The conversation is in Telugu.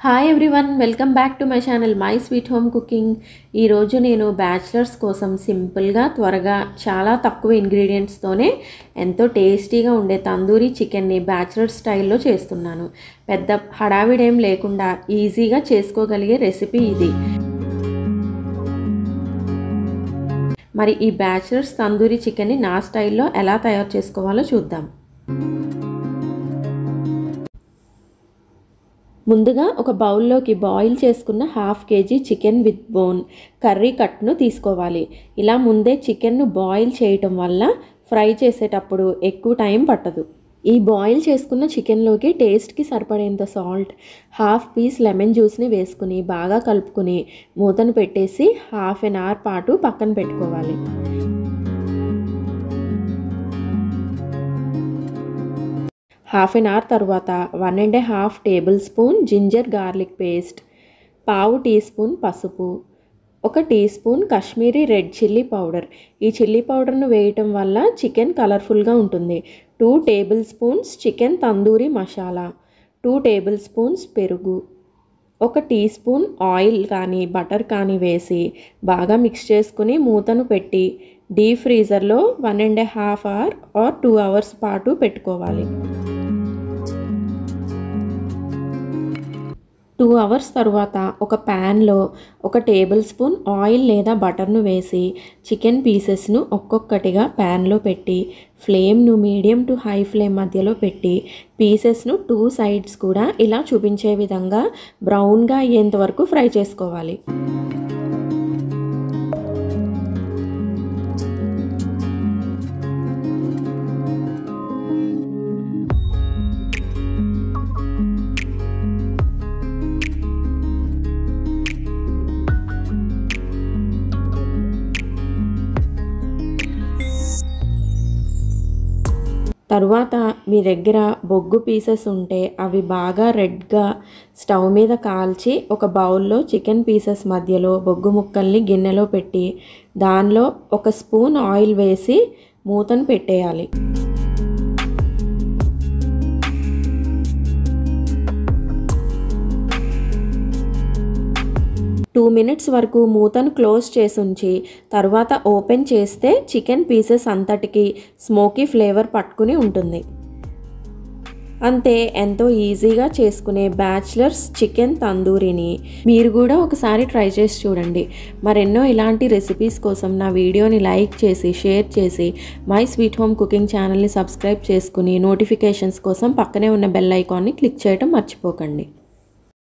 hi everyone welcome back to my channel my sweet home cooking ఈరోజు నేను బ్యాచిలర్స్ కోసం సింపుల్గా త్వరగా చాలా తక్కువ ఇంగ్రీడియంట్స్తోనే ఎంతో టేస్టీగా ఉండే తందూరి చికెన్ని బ్యాచిలర్ స్టైల్లో చేస్తున్నాను పెద్ద హడావిడేం లేకుండా ఈజీగా చేసుకోగలిగే రెసిపీ ఇది మరి ఈ బ్యాచిలర్స్ తందూరి చికెన్ని నా స్టైల్లో ఎలా తయారు చేసుకోవాలో చూద్దాం ముందుగా ఒక బౌల్లోకి బాయిల్ చేసుకున్న half KG chicken with bone curry కట్ను తీసుకోవాలి ఇలా ముందే చికెన్ను బాయిల్ చేయటం వల్ల ఫ్రై చేసేటప్పుడు ఎక్కువ టైం పట్టదు ఈ బాయిల్ చేసుకున్న చికెన్లోకి టేస్ట్కి సరిపడేంత సాల్ట్ హాఫ్ పీస్ లెమన్ జ్యూస్ని వేసుకుని బాగా కలుపుకుని మూతను పెట్టేసి హాఫ్ ఎన్ అవర్ పాటు పక్కన పెట్టుకోవాలి హాఫ్ ఎన్ అవర్ తర్వాత one and half tablespoon ginger garlic paste పావు టీ స్పూన్ పసుపు ఒక teaspoon Kashmiri red chilli powder ఈ చిల్లీ పౌడర్ను వేయటం వల్ల చికెన్ కలర్ఫుల్గా ఉంటుంది two tablespoons chicken tandoori masala two tablespoons పెరుగు ఒక టీ స్పూన్ ఆయిల్ కానీ బటర్ కానీ వేసి బాగా మిక్స్ చేసుకుని మూతను పెట్టి డీప్ ఫ్రీజర్లో one and half hour or two hours పాటు పెట్టుకోవాలి టూ అవర్స్ తర్వాత ఒక ప్యాన్లో ఒక టేబుల్ స్పూన్ ఆయిల్ లేదా బటర్ను వేసి చికెన్ పీసెస్ను ఒక్కొక్కటిగా ప్యాన్లో పెట్టి ఫ్లేమ్ను మీడియం టు హై ఫ్లేమ్ మధ్యలో పెట్టి పీసెస్ను టూ సైడ్స్ కూడా ఇలా చూపించే విధంగా బ్రౌన్గా అయ్యేంత వరకు ఫ్రై చేసుకోవాలి తరువాత మీ దగ్గర బొగ్గు పీసెస్ ఉంటే అవి బాగా రెడ్గా స్టవ్ మీద కాల్చి ఒక బౌల్లో చికెన్ పీసెస్ మధ్యలో బొగ్గు ముక్కల్ని గిన్నెలో పెట్టి దానిలో ఒక స్పూన్ ఆయిల్ వేసి మూతను పెట్టేయాలి టూ మినిట్స్ వరకు మూతను క్లోజ్ చేసి ఉంచి తర్వాత ఓపెన్ చేస్తే చికెన్ పీసెస్ అంతటికి స్మోకీ ఫ్లేవర్ పట్టుకుని ఉంటుంది అంతే ఎంతో ఈజీగా చేసుకునే బ్యాచిలర్స్ చికెన్ తందూరిని మీరు కూడా ఒకసారి ట్రై చేసి చూడండి మరెన్నో ఇలాంటి రెసిపీస్ కోసం నా వీడియోని లైక్ చేసి షేర్ చేసి మై స్వీట్ హోమ్ కుకింగ్ ఛానల్ని సబ్స్క్రైబ్ చేసుకుని నోటిఫికేషన్స్ కోసం పక్కనే ఉన్న బెల్ ఐకాన్ని క్లిక్ చేయడం మర్చిపోకండి